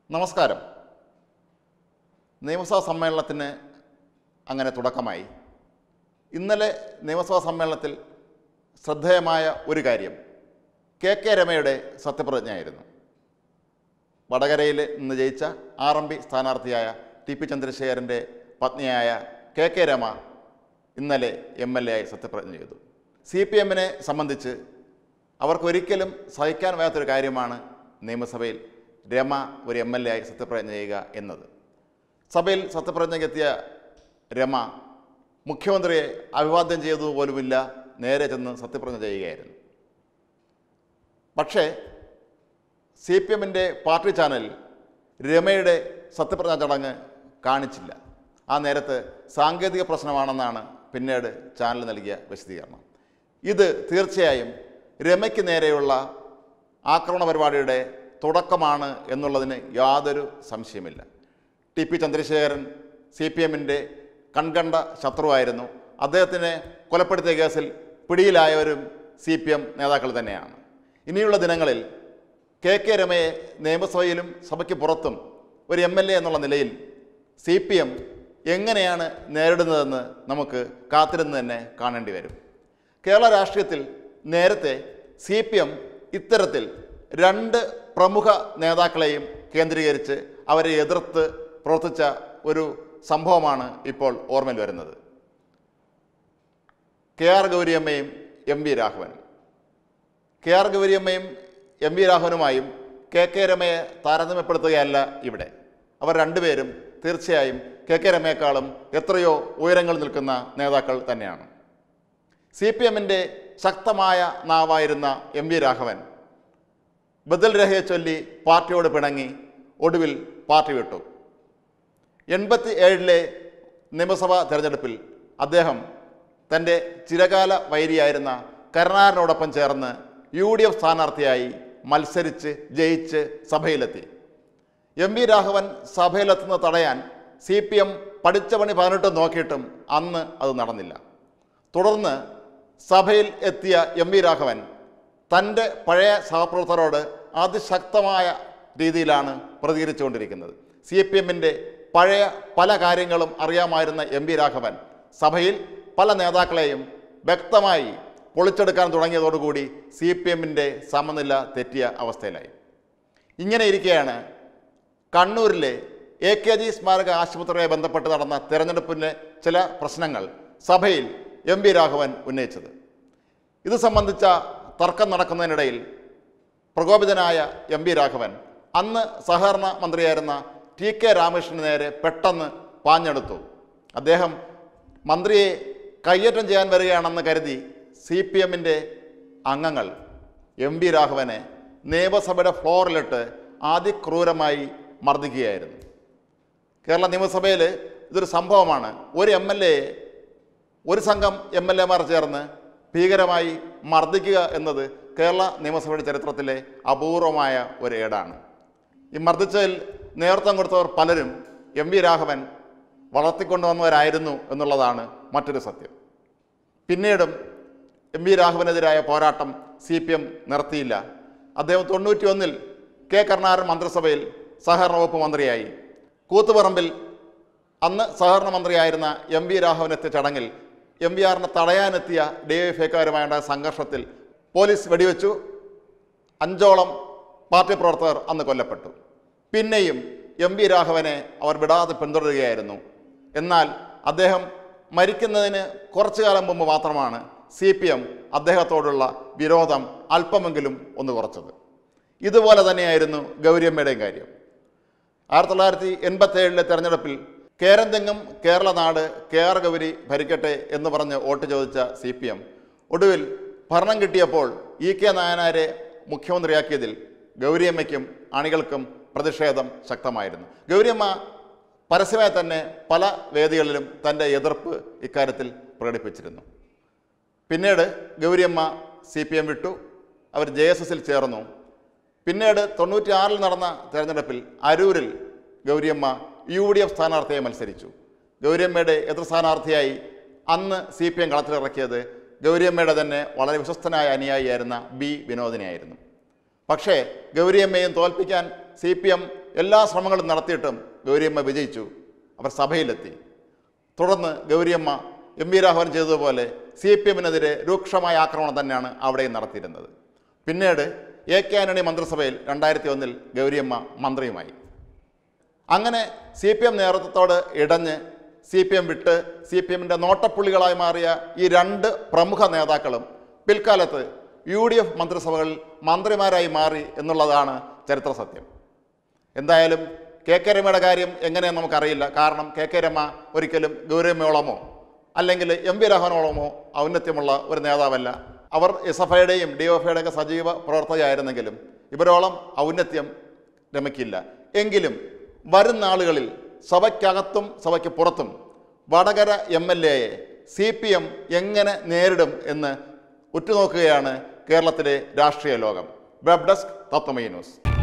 നമസ്കാരം നിയമസഭാ സമ്മേളനത്തിന് അങ്ങനെ തുടക്കമായി ഇന്നലെ നിയമസഭാ സമ്മേളനത്തിൽ ശ്രദ്ധേയമായ ഒരു കാര്യം കെ കെ രമയുടെ സത്യപ്രതിജ്ഞയായിരുന്നു വടകരയിൽ നിന്ന് ജയിച്ച ആർ എം പി സ്ഥാനാർത്ഥിയായ ടി പി ചന്ദ്രശേഖരൻ്റെ പത്നിയായ കെ കെ രമ ഇന്നലെ എം എൽ എ ആയി സത്യപ്രതിജ്ഞ ചെയ്തു സി പി എമ്മിനെ സംബന്ധിച്ച് അവർക്കൊരിക്കലും സഹിക്കാൻ വയ്യാത്തൊരു കാര്യമാണ് നിയമസഭയിൽ രമ ഒരു എം എൽ എ ആയി സത്യപ്രതിജ്ഞ ചെയ്യുക എന്നത് സഭയിൽ സത്യപ്രതിജ്ഞയ്ക്കെത്തിയ രമ മുഖ്യമന്ത്രിയെ അഭിവാദ്യം ചെയ്തതുപോലുമില്ല നേരെ ചെന്ന് സത്യപ്രതിജ്ഞ ചെയ്യുകയായിരുന്നു പക്ഷേ സി പി എമ്മിൻ്റെ പാർട്ടി ചാനലിൽ രമയുടെ സത്യപ്രതിജ്ഞാ ചടങ്ങ് കാണിച്ചില്ല ആ നേരത്ത് സാങ്കേതിക പ്രശ്നമാണെന്നാണ് പിന്നീട് ചാനൽ നൽകിയ വിശദീകരണം ഇത് തീർച്ചയായും രമയ്ക്ക് നേരെയുള്ള ആക്രമണ പരിപാടിയുടെ തുടക്കമാണ് എന്നുള്ളതിന് യാതൊരു സംശയമില്ല T P Chandrasekharan C P എമ്മിൻ്റെ കൺകണ്ട ശത്രുവായിരുന്നു അദ്ദേഹത്തിനെ കൊലപ്പെടുത്തിയ കേസിൽ പിടിയിലായവരും സി പി എം നേതാക്കൾ തന്നെയാണ് ഇനിയുള്ള ദിനങ്ങളിൽ കെ കെ രമയെ നിയമസഭയിലും സഭയ്ക്ക് പുറത്തും ഒരു എം എൽ എ എന്നുള്ള നിലയിൽ സി പി എം എങ്ങനെയാണ് നേരിടുന്നതെന്ന് നമുക്ക് കാത്തിരുന്ന് തന്നെ കാണേണ്ടി വരും കേരള രാഷ്ട്രീയത്തിൽ നേരത്തെ സി പി എം ഇത്തരത്തിൽ രണ്ട് പ്രമുഖ നേതാക്കളെയും കേന്ദ്രീകരിച്ച് അവരെ എതിർത്ത് പ്രവർത്തിച്ച ഒരു സംഭവമാണ് ഇപ്പോൾ ഓർമ്മയിൽ വരുന്നത് കെ ആർ ഗൗരിയമ്മയും എം വി രാഘവനും കെ ആർ ഗൗരിയമ്മയും എം വി രാഘവനുമായും കെ കെ രമയെ താരതമ്യപ്പെടുത്തുകയല്ല ഇവിടെ അവർ രണ്ടുപേരും തീർച്ചയായും കെ കെ രമയെക്കാളും എത്രയോ ഉയരങ്ങളിൽ നിൽക്കുന്ന നേതാക്കൾ തന്നെയാണ് സി പി എമ്മിൻ്റെ ശക്തമായ നാവായിരുന്ന എം വി രാഘവൻ ബദൽ രഹയെ ചൊല്ലി പാർട്ടിയോട് പിണങ്ങി ഒടുവിൽ പാർട്ടി വിട്ടു എൺപത്തി ഏഴിലെ നിയമസഭാ തെരഞ്ഞെടുപ്പിൽ അദ്ദേഹം തൻ്റെ ചിരകാല വൈരിയായിരുന്ന കരുണാകരനോടൊപ്പം ചേർന്ന് യു ഡി എഫ് സ്ഥാനാർത്ഥിയായി മത്സരിച്ച് ജയിച്ച് സഭയിലെത്തി എം വി രാഘവൻ സഭയിലെത്തുന്നത് തടയാൻ സി പി എം പഠിച്ച പണി പതിനെട്ട് നോക്കിയിട്ടും അന്ന് അത് നടന്നില്ല തുടർന്ന് സഭയിൽ എത്തിയ എം വി രാഘവൻ തൻ്റെ പഴയ സഹപ്രവർത്തകരോട് അതിശക്തമായ രീതിയിലാണ് പ്രതികരിച്ചുകൊണ്ടിരിക്കുന്നത് സി പി എമ്മിൻ്റെ പഴയ പല കാര്യങ്ങളും അറിയാമായിരുന്ന എം വി രാഘവൻ സഭയിൽ പല നേതാക്കളെയും വ്യക്തമായി പൊളിച്ചെടുക്കാൻ തുടങ്ങിയതോടുകൂടി സി പി എമ്മിൻ്റെ സമനില തെറ്റിയ അവസ്ഥയിലായി ഇങ്ങനെ ഇരിക്കെയാണ് കണ്ണൂരിലെ എ കെ ജി സ്മാരക ആശുപത്രിയുമായി ബന്ധപ്പെട്ട് നടന്ന തെരഞ്ഞെടുപ്പിലെ ചില പ്രശ്നങ്ങൾ സഭയിൽ എം വി രാഘവൻ ഉന്നയിച്ചത് ഇത് സംബന്ധിച്ച തർക്കം നടക്കുന്നതിനിടയിൽ പ്രകോപിതനായ എം വി രാഘവൻ അന്ന് സഹകരണ മന്ത്രിയായിരുന്ന ടി കെ രാമകൃഷ്ണന് നേരെ പെട്ടെന്ന് പാഞ്ഞെടുത്തു അദ്ദേഹം മന്ത്രിയെ കയ്യേറ്റം ചെയ്യാൻ വരികയാണെന്ന് കരുതി സി പി എമ്മിൻ്റെ അംഗങ്ങൾ എം വി രാഘവനെ നിയമസഭയുടെ ഫ്ലോറിലിട്ട് അതിക്രൂരമായി മർദ്ദിക്കുകയായിരുന്നു കേരള നിയമസഭയിൽ ഇതൊരു സംഭവമാണ് ഒരു എം എൽ എയെ ഒരു സംഘം എം എൽ എമാർ ചേർന്ന് ഭീകരമായി മർദ്ദിക്കുക എന്നത് കേരള നിയമസഭയുടെ ചരിത്രത്തിലെ അപൂർവമായ ഒരു ഏടാണ് ഈ മർദ്ദിച്ചതിൽ നേതൃത്വം കൊടുത്തവർ പലരും എം വി രാഘവൻ വളർത്തിക്കൊണ്ടുവന്നവരായിരുന്നു എന്നുള്ളതാണ് മറ്റൊരു സത്യം പിന്നീടും എം വി രാഘവനെതിരായ പോരാട്ടം സി പി എം നിർത്തിയില്ല അദ്ദേഹം തൊണ്ണൂറ്റി ഒന്നിൽ കെ കരുണാകരൻ മന്ത്രിസഭയിൽ സഹകരണ വകുപ്പ് മന്ത്രിയായി കൂത്തുപറമ്പിൽ അന്ന് സഹകരണ മന്ത്രിയായിരുന്ന എം വി രാഘവൻ എത്തിയ ചടങ്ങിൽ എം വി ആറിനെ തടയാനെത്തിയ ഡി എഫ് ഐക്കാരുമായുണ്ടായ സംഘർഷത്തിൽ പോലീസ് വെടിവെച്ചു അഞ്ചോളം പാർട്ടി പ്രവർത്തകർ അന്ന് കൊല്ലപ്പെട്ടു പിന്നെയും എം വി രാഘവനെ അവർ വിടാതെ പിന്തുടരുകയായിരുന്നു എന്നാൽ അദ്ദേഹം മരിക്കുന്നതിന് കുറച്ചു കാലം മുമ്പ് മാത്രമാണ് സി പി എം അദ്ദേഹത്തോടുള്ള വിരോധം അല്പമെങ്കിലും ഒന്ന് കുറച്ചത് ഇതുപോലെ തന്നെയായിരുന്നു ഗൗരിയമ്മയുടെയും കാര്യം ആയിരത്തി തൊള്ളായിരത്തി എൺപത്തി ഏഴിലെ തെരഞ്ഞെടുപ്പിൽ കേരന്തെങ്ങും കേരള നാട് കെ ആർ ഗൗരി ഭരിക്കട്ടെ എന്ന് പറഞ്ഞ് വോട്ട് ചോദിച്ച സി പി എം ഒടുവിൽ ഭരണം കിട്ടിയപ്പോൾ ഇ കെ നായനാരെ മുഖ്യമന്ത്രിയാക്കിയതിൽ ഗൗരിയമ്മയ്ക്കും അണികൾക്കും പ്രതിഷേധം ശക്തമായിരുന്നു ഗൗരിയമ്മ പരസ്യമായി തന്നെ പല വേദികളിലും തൻ്റെ എതിർപ്പ് ഇക്കാര്യത്തിൽ പ്രകടിപ്പിച്ചിരുന്നു പിന്നീട് ഗൗരിയമ്മ സി പി എം വിട്ടു അവർ ജെ എസ് എസിൽ ചേർന്നു പിന്നീട് തൊണ്ണൂറ്റിയാറിൽ നടന്ന തെരഞ്ഞെടുപ്പിൽ അരൂരിൽ ഗൗരിയമ്മ യു ഡി എഫ് സ്ഥാനാർത്ഥിയായി മത്സരിച്ചു ഗൗരിയമ്മയുടെ എതിർ സ്ഥാനാർത്ഥിയായി അന്ന് സി പി എം കളത്തിലിറക്കിയത് ഗൗരിയമ്മയുടെ തന്നെ വളരെ വിശ്വസ്തനായ അനുയായിയായിരുന്ന ബി വിനോദിനെയായിരുന്നു പക്ഷേ ഗൗരിയമ്മയും തോൽപ്പിക്കാൻ സി പി എം എല്ലാ ശ്രമങ്ങളും നടത്തിയിട്ടും ഗൗരിയമ്മ വിജയിച്ചു അവർ സഭയിലെത്തി തുടർന്ന് ഗൗരിയമ്മ എം വി രാഘവൻ ചെയ്തതുപോലെ സി പി എമ്മിനെതിരെ രൂക്ഷമായ ആക്രമണം തന്നെയാണ് അവിടെയും നടത്തിയിരുന്നത് പിന്നീട് എ കെ ആന്റണി മന്ത്രിസഭയിൽ രണ്ടായിരത്തി ഒന്നിൽ ഗൗരിയമ്മ മന്ത്രിയുമായി അങ്ങനെ സി പി എം നേതൃത്വത്തോട് ഇടഞ്ഞ് സി പി എം വിട്ട് സി പി എമ്മിൻ്റെ നോട്ടപ്പുള്ളികളായി മാറിയ ഈ രണ്ട് പ്രമുഖ നേതാക്കളും പിൽക്കാലത്ത് യു ഡി എഫ് മന്ത്രിസഭകളിൽ മന്ത്രിമാരായി മാറി എന്നുള്ളതാണ് ചരിത്ര സത്യം എന്തായാലും കെ കെ രമയുടെ കാര്യം എങ്ങനെയെന്ന് നമുക്കറിയില്ല കാരണം കെ കെ രമ ഒരിക്കലും ഗൗരവമയോളമോ അല്ലെങ്കിൽ എം വി രാഘവനോളമോ ഔന്നത്യമുള്ള ഒരു നേതാവല്ല അവർ എസ് എഫ് ഐയുടെയും ഡി എഫ് ഐയുടെയൊക്കെ സജീവ പ്രവർത്തകയായിരുന്നെങ്കിലും ഇവരോളം ഔന്നത്യം രമയ്ക്കില്ല എങ്കിലും വരും നാളുകളിൽ സഭയ്ക്കകത്തും സഭയ്ക്ക് പുറത്തും വടകര എം എൽ എയെ സി പി എം എങ്ങനെ നേരിടും എന്ന് ഉറ്റുനോക്കുകയാണ് കേരളത്തിലെ രാഷ്ട്രീയ ലോകം വെബ് ഡെസ്ക് തത്വമൈ ന്യൂസ്